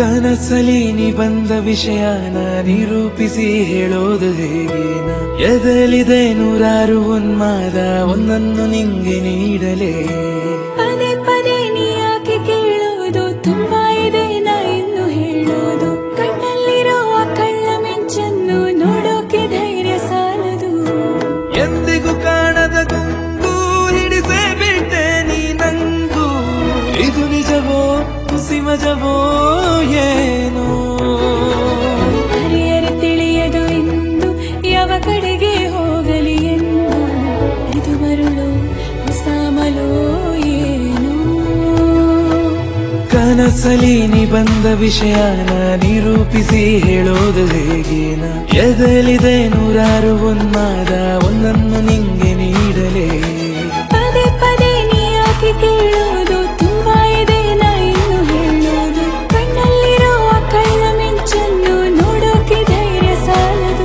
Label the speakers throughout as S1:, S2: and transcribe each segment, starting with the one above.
S1: ಕನಸಲಿ ನೀ ಬಂದ ವಿಷಯನ ನಿರೂಪಿಸಿ ಹೇಳೋದು ಹೇಗೇನ ಎದಲಿದೆ ನೂರಾರು ಉನ್ಮಾದ ಒಂದನ್ನು ನಿಂಗೆ ನೀಡಲೇ
S2: ಪದೇ ಪದೇ ನೀ ಯಾಕೆ ಕೇಳೋದು ತುಂಬಾ ಇದೆ ನಾ ಇನ್ನು ಹೇಳೋದು ಕಣ್ಣಲ್ಲಿರುವ ಕಳ್ಳ ಮಿಂಚನ್ನು ನೋಡೋಕೆ ಧೈರ್ಯ ಸಾಲದು
S1: ಎಂದಿಗೂ ಕಾಣದ ಗುಂಗು ಹಿಡಿಸೇ ಬಿಟ್ಟೆ ನೀ ನಂಗೂ ಇದು ನಿಜವೋ ಹುಸಿ ಮಜವೋ ಏನೋ
S2: ಹರಿಯರೆ ತಿಳಿಯದು ಎಂದು ಯಾವ ಕಡೆಗೆ ಹೋಗಲಿ ಎಂದು ಇದು ಮರುಳು ಸಾಮಲು ಏನು
S1: ಕನಸಲಿ ನೀ ಬಂದ ವಿಷಯನ ನಿರೂಪಿಸಿ ಹೇಳೋದು ಹೇಗೇನ ಎದಲಿದೆ ನೂರಾರು ಉನ್ಮಾದ ಒಂದನ್ನು ನಿಂಗೆ ನೀಡಲೇ
S2: ಪದೇ ಪದೇ ನೀ ಯಾಕೆ ಕೇಳೋದು ತುಂಬಾ ಇದೆ ನಾ ಇನ್ನು ಹೇಳೋದು ಕಣ್ಣಲ್ಲಿರುವ ಕಳ್ಳ ಮಿಂಚನ್ನು ನೋಡೋಕೆ ಧೈರ್ಯ ಸಾಲದು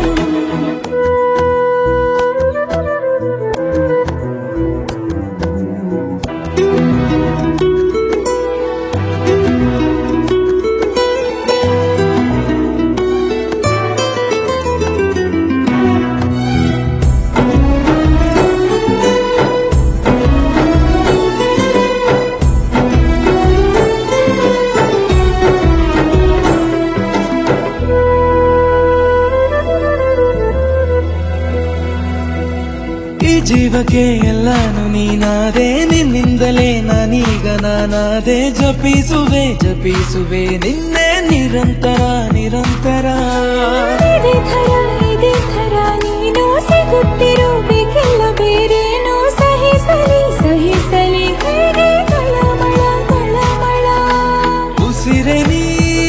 S1: ಈ ಜೀವಕ್ಕೆ ಎಲ್ಲಾನು ನೀನಾದೆ ನಿನ್ನಿಂದಲೇ ನಾನೀಗ ನಾನಾದೆ ಜಪಿಸುವೆ ಜಪಿಸುವೆ ನಿನ್ನೆ ನಿರಂತರ ನಿರಂತರ
S2: ಇದೇ ಥರ ಇದೇ ಥರ ನೀನು ಸಿಗುತ್ತಿರಬೇಕೆಲ್ಲ ಬೇರೇನು ಸಹಿಸಲಿ ಸಹಿಸಲಿ ಹೇಗೆ ತಳಮಳ ತಳಮಳ
S1: ಉಸಿರೆ ನೀ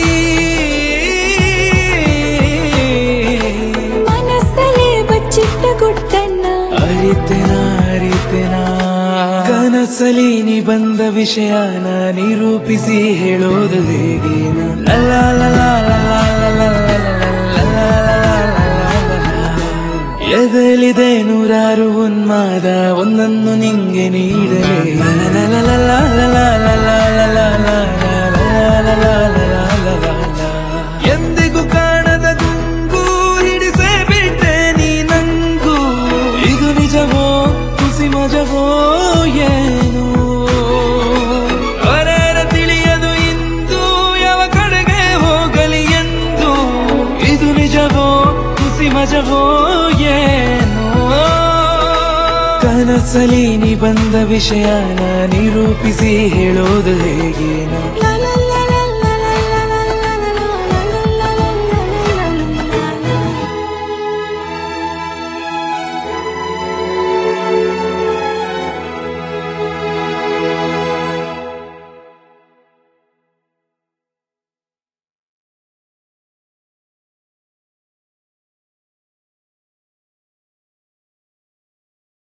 S2: ಮನಸ್ಸಲ್ಲೇ ಬಚ್ಚಿಟ್ಟ ಗುಟ್ಟನ್ನ
S1: ಅರಿತೆನ ಅರಿತೆನ ಕನಸಲಿ ನೀ ಬಂದ ವಿಷಯನ ನಿರೂಪಿಸಿ ಹೇಳೋದು ಹೇಗೇನ ಲಲಾ ಲಲಾ ಲಲಾ ಲಲಾ ಲಲಾ ಲಲಾ ಲಲಾ ಲಲಾ ಲಲಾ. ಎದಲಿದೆ ನೂರಾರು ಉನ್ಮಾದ ಒಂದನ್ನು ನಿಂಗೆ ನೀಡಲೇ ಲಲಾ ಲಲಾ ಲಲಾ ಲಲಾ ಲಲಾ ಲಲಾ ಲಲಾ ಲಲಾ ಲಲಾ ಲಲಾ. ಎಂದಿಗೂ ಕಾಣದ ಗುಂಗು ಹಿಡಿಸೇ ಬಿಟ್ಟೆ ನೀ ನಂಗೂ ಇದು ನಿಜವೋ ಖುಷಿ ಮಜವೋ ಏನು ಹೊರರ ತಿಳಿಯದು ಇಂದು ಯಾವ ಕಡೆಗೆ ಹೋಗಲಿ ಎಂದು ಇದು ನಿಜವೋ ಖುಷಿ ಮಜವೋ ಏನು ಕನಸಲಿ ನೀ ಬಂದ ವಿಷಯನ ನಿರೂಪಿಸಿ ಹೇಳೋದು ಹೇಗೇನ